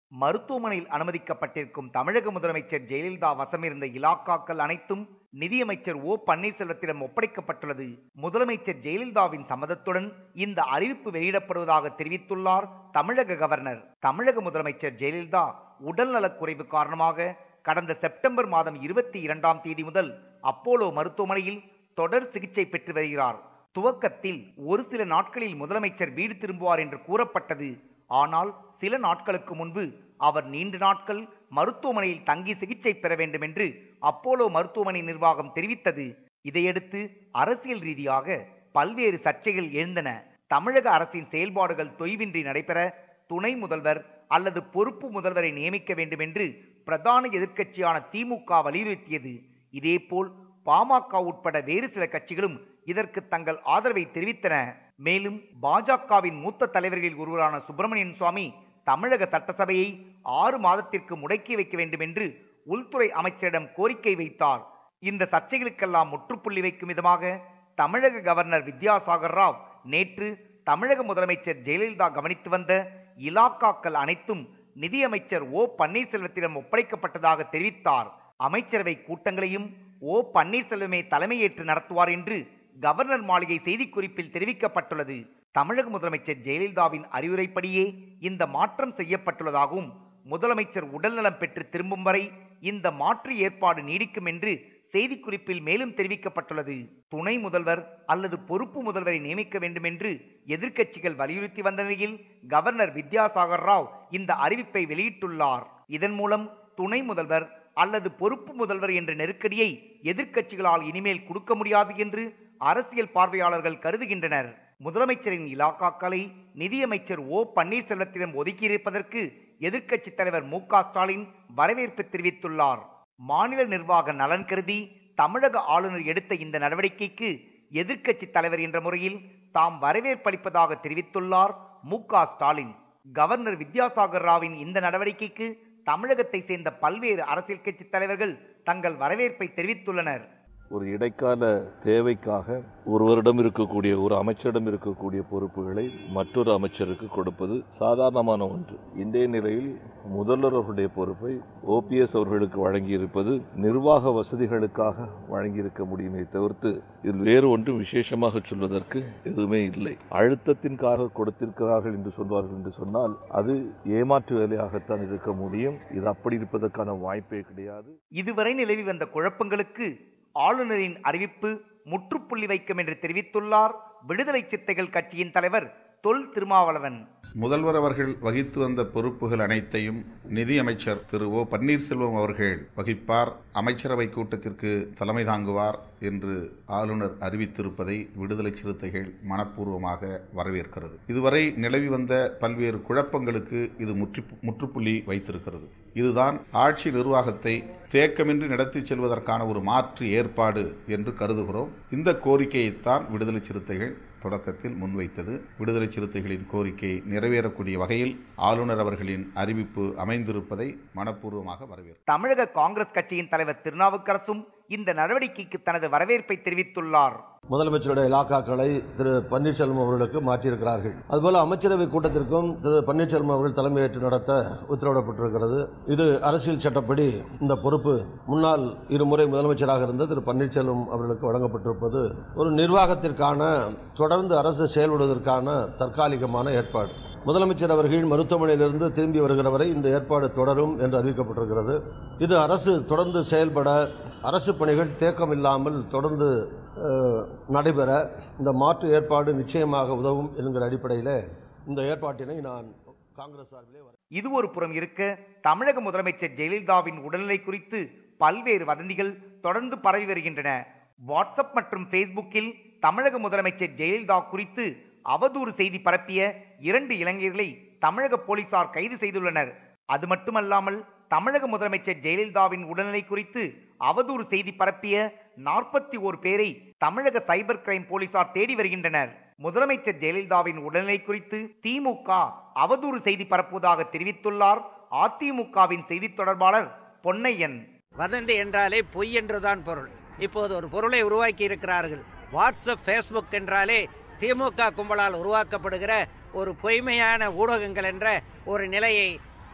மருத்துவமனையில் அனுமதிக்கப்பட்டிருக்கும் தமிழக முதலமைச்சர் ஜெயலலிதா வசமிருந்த இலாக்காக்கள் அனைத்தும் நிதியமைச்சர் ஓ பன்னீர்செல்வத்திடம் ஒப்படைக்கப்பட்டுள்ளது முதலமைச்சர் ஜெயலலிதாவின் சம்மதத்துடன் இந்த அறிவிப்பு வெளியிடப்படுவதாக தெரிவித்துள்ளார் தமிழக கவர்னர் தமிழக முதலமைச்சர் ஜெயலலிதா உடல்நலக் குறைவு காரணமாக கடந்த செப்டம்பர் மாதம் இருபத்தி இரண்டாம் தேதி முதல் அப்போலோ மருத்துவமனையில் தொடர் சிகிச்சை பெற்று வருகிறார் துவக்கத்தில் ஒரு சில நாட்களில் முதலமைச்சர் வீடு திரும்புவார் என்று கூறப்பட்டது ஆனால் சில நாட்களுக்கு முன்பு அவர் நீண்ட நாட்கள் மருத்துவமனையில் தங்கி சிகிச்சை பெற வேண்டும் என்று அப்போலோ மருத்துவமனை நிர்வாகம் தெரிவித்தது இதையடுத்து அரசியல் ரீதியாக பல்வேறு சர்ச்சைகள் எழுந்தன தமிழக அரசின் செயல்பாடுகள் தொய்வின்றி நடைபெற துணை முதல்வர் அல்லது பொறுப்பு முதல்வரை நியமிக்க வேண்டும் என்று பிரதான எதிர்க்கட்சியான திமுக வலியுறுத்தியது இதேபோல் பாமக உட்பட வேறு சில கட்சிகளும் இதற்கு தங்கள் ஆதரவை தெரிவித்தன மேலும் பாஜகவின் மூத்த தலைவர்களில் ஒருவரான சுப்பிரமணியன் சுவாமி தமிழக சட்டசபையை ஆறு மாதத்திற்கு முடக்கி வைக்க வேண்டும் என்று உள்துறை அமைச்சரிடம் கோரிக்கை வைத்தார் இந்த சர்ச்சைகளுக்கெல்லாம் முற்றுப்புள்ளி வைக்கும் விதமாக தமிழக கவர்னர் வித்யாசாகர் ராவ் நேற்று தமிழக முதலமைச்சர் ஜெயலலிதா கவனித்து வந்த இலாக்காக்கள் அனைத்தும் நிதியமைச்சர் ஓ பன்னீர்செல்வத்திடம் ஒப்படைக்கப்பட்டதாக தெரிவித்தார் அமைச்சரவை கூட்டங்களையும் ஓ பன்னீர்செல்வமே தலைமையேற்று நடத்துவார் என்று கவர்னர் மாளிகை செய்திக்குறிப்பில் தெரிவிக்கப்பட்டுள்ளது தமிழக முதலமைச்சர் ஜெயலலிதாவின் அறிவுரைப்படியே இந்த மாற்றம் செய்யப்பட்டுள்ளதாகவும் முதலமைச்சர் உடல்நலம் பெற்று திரும்பும் வரை இந்த மாற்று ஏற்பாடு நீடிக்கும் என்று செய்திக்குறிப்பில் மேலும் தெரிவிக்கப்பட்டுள்ளது துணை முதல்வர் அல்லது பொறுப்பு முதல்வரை நியமிக்க வேண்டும் என்று எதிர்க்கட்சிகள் வலியுறுத்தி வந்த நிலையில் கவர்னர் வித்யாசாகர் ராவ் இந்த அறிவிப்பை வெளியிட்டுள்ளார் இதன் மூலம் துணை முதல்வர் அல்லது பொறுப்பு முதல்வர் என்ற நெருக்கடியை எதிர்க்கட்சிகளால் இனிமேல் கொடுக்க முடியாது என்று அரசியல் பார்வையாளர்கள் கருதுகின்றனர் முதலமைச்சரின் இலாக்காக்களை நிதியமைச்சர் ஓ பன்னீர்செல்வத்திடம் ஒதுக்கியிருப்பதற்கு எதிர்க்கட்சித் தலைவர் மு க ஸ்டாலின் வரவேற்பு தெரிவித்துள்ளார் மாநில நிர்வாக நலன் கருதி தமிழக ஆளுநர் எடுத்த இந்த நடவடிக்கைக்கு எதிர்க்கட்சித் தலைவர் என்ற முறையில் தாம் வரவேற்பளிப்பதாக தெரிவித்துள்ளார் மு க ஸ்டாலின் கவர்னர் வித்யாசாகர் ராவின் இந்த நடவடிக்கைக்கு தமிழகத்தை சேர்ந்த பல்வேறு அரசியல் கட்சி தலைவர்கள் தங்கள் வரவேற்பை தெரிவித்துள்ளனர் ஒரு இடைக்கால தேவைக்காக ஒருவரிடம் இருக்கக்கூடிய ஒரு அமைச்சரிடம் இருக்கக்கூடிய பொறுப்புகளை மற்றொரு அமைச்சருக்கு கொடுப்பது சாதாரணமான ஒன்று இன்றைய நிலையில் முதல்வர் அவர்களுடைய பொறுப்பை ஓபிஎஸ் அவர்களுக்கு வழங்கியிருப்பது நிர்வாக வசதிகளுக்காக வழங்கியிருக்க முடியுமே தவிர்த்து இதில் வேறு ஒன்றும் விசேஷமாக சொல்வதற்கு எதுவுமே இல்லை அழுத்தத்தின் காக கொடுத்திருக்கிறார்கள் என்று சொல்வார்கள் என்று சொன்னால் அது ஏமாற்று வேலையாகத்தான் இருக்க முடியும் இது அப்படி இருப்பதற்கான வாய்ப்பே கிடையாது இதுவரை நிலவி வந்த குழப்பங்களுக்கு ஆளுநரின் அறிவிப்பு முற்றுப்புள்ளி வைக்கும் என்று தெரிவித்துள்ளார் விடுதலை சித்தைகள் கட்சியின் தலைவர் தொல் திருமாவளவன் முதல்வர் அவர்கள் வகித்து வந்த பொறுப்புகள் அனைத்தையும் நிதியமைச்சர் திரு ஓ பன்னீர்செல்வம் அவர்கள் வகிப்பார் அமைச்சரவை கூட்டத்திற்கு தலைமை தாங்குவார் என்று ஆளுநர் அறிவித்திருப்பதை விடுதலை சிறுத்தைகள் மனப்பூர்வமாக வரவேற்கிறது இதுவரை நிலவி வந்த பல்வேறு குழப்பங்களுக்கு இது முற்று முற்றுப்புள்ளி வைத்திருக்கிறது இதுதான் ஆட்சி நிர்வாகத்தை தேக்கமின்றி நடத்திச் செல்வதற்கான ஒரு மாற்று ஏற்பாடு என்று கருதுகிறோம் இந்த கோரிக்கையைத்தான் விடுதலை சிறுத்தைகள் தொடக்கத்தில் முன்வைத்தது விடுதலை சிறுத்தைகளின் கோரிக்கை நிறைவேறக்கூடிய வகையில் ஆளுநர் அவர்களின் அறிவிப்பு அமைந்திருப்பதை மனப்பூர்வமாக வரவேற்கிறோம் தமிழக காங்கிரஸ் கட்சியின் தலைவர் திருநாவுக்கரசும் இந்த நடவடிக்கைக்கு தனது வரவேற்பை தெரிவித்துள்ளார் முதலமைச்சருடைய இலாக்காக்களை திரு பன்னீர்செல்வம் அவர்களுக்கு மாற்றியிருக்கிறார்கள் அதுபோல அமைச்சரவை கூட்டத்திற்கும் திரு பன்னீர்செல்வம் அவர்கள் தலைமையேற்று நடத்த உத்தரவிடப்பட்டிருக்கிறது இது அரசியல் சட்டப்படி இந்த பொறுப்பு முன்னாள் இருமுறை முதலமைச்சராக இருந்த திரு பன்னீர்செல்வம் அவர்களுக்கு வழங்கப்பட்டிருப்பது ஒரு நிர்வாகத்திற்கான தொடர்ந்து அரசு செயல்படுவதற்கான தற்காலிகமான ஏற்பாடு முதலமைச்சர் அவர்கள் மருத்துவமனையிலிருந்து திரும்பி வருகிற வரை இந்த ஏற்பாடு தொடரும் என்று அறிவிக்கப்பட்டிருக்கிறது இது அரசு தொடர்ந்து செயல்பட அரசு பணிகள் தேக்கம் இல்லாமல் தொடர்ந்து அஹ், நடைபெற இந்த மாற்று ஏற்பாடு நிச்சயமாக உதவும் என்கிற அடிப்படையில் இந்த ஏற்பாட்டினை நான் காங்கிரஸ் சார்பிலே வர இது ஒரு புறம் இருக்க தமிழக முதலமைச்சர் ஜெயலலிதாவின் உடல்நிலை குறித்து பல்வேறு வதந்திகள் தொடர்ந்து பரவி வருகின்றன வாட்ஸ்அப் மற்றும் ஃபேஸ்புக்கில் தமிழக முதலமைச்சர் ஜெயலலிதா குறித்து அவதூறு செய்தி பரப்பிய இரண்டு இளைஞர்களை தமிழக போலீசார் கைது செய்துள்ளனர் அது மட்டுமல்லாமல் தமிழக முதலமைச்சர் ஜெயலலிதாவின் உடல்நிலை குறித்து அவதூறு செய்தி பரப்பிய நாற்பத்தி ஓரு பேரை தமிழக சைபர் கிரைம் போலீசார் தேடி வருகின்றனர் முதலமைச்சர் ஜெயலலிதாவின் உடல்நிலை குறித்து திமுக அவதூறு செய்தி பரப்புவதாக தெரிவித்துள்ளார் அதிமுகவின் செய்தி தொடர்பாளர் பொன்னையன் வதந்தி என்றாலே பொய் என்றுதான் பொருள் இப்போது ஒரு பொருளை உருவாக்கி இருக்கிறார்கள் வாட்ஸ்அப் ஃபேஸ்புக் என்றாலே திமுக கும்பலால் உருவாக்கப்படுகிற ஒரு பொய்மையான ஊடகங்கள் என்ற ஒரு நிலையை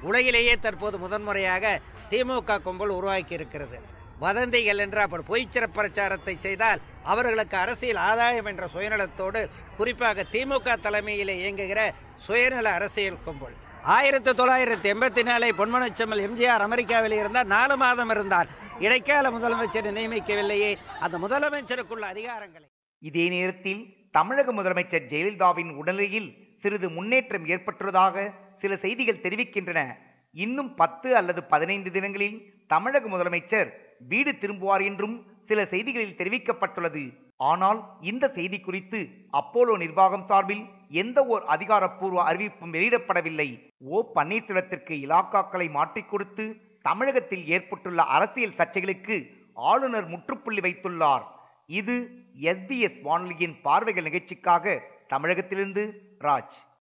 உலகிலேயே தற்போது முதன்முறையாக திமுக கும்பல் உருவாக்கி இருக்கிறது வதந்திகள் என்று அப்படி பொய்ச்சிற பிரச்சாரத்தை செய்தால் அவர்களுக்கு அரசியல் ஆதாயம் என்ற சுயநலத்தோடு குறிப்பாக திமுக தலைமையில் இயங்குகிற சுயநல அரசியல் கும்பல் ஆயிரத்தி தொள்ளாயிரத்தி எண்பத்தி நாலை பொன்மனச்செம்மல் எம்ஜிஆர் அமெரிக்காவில் இருந்தார் நாலு மாதம் இருந்தார் இடைக்கால முதலமைச்சரை நியமிக்கவில்லையே அந்த முதலமைச்சருக்குள்ள அதிகாரங்களை இதே நேரத்தில் தமிழக முதலமைச்சர் ஜெயலலிதாவின் உடல்நிலையில் சிறிது முன்னேற்றம் ஏற்பட்டுள்ளதாக சில செய்திகள் தெரிவிக்கின்றன இன்னும் பத்து அல்லது பதினைந்து தினங்களில் தமிழக முதலமைச்சர் வீடு திரும்புவார் என்றும் சில செய்திகளில் தெரிவிக்கப்பட்டுள்ளது ஆனால் இந்த செய்தி குறித்து அப்போலோ நிர்வாகம் சார்பில் எந்த ஓர் அதிகாரப்பூர்வ அறிவிப்பும் வெளியிடப்படவில்லை ஓ பன்னீர்செல்வத்திற்கு இலாக்காக்களை மாற்றிக் கொடுத்து தமிழகத்தில் ஏற்பட்டுள்ள அரசியல் சர்ச்சைகளுக்கு ஆளுநர் முற்றுப்புள்ளி வைத்துள்ளார் இது எஸ்பிஎஸ் வானொலியின் பார்வைகள் நிகழ்ச்சிக்காக தமிழகத்திலிருந்து ராஜ்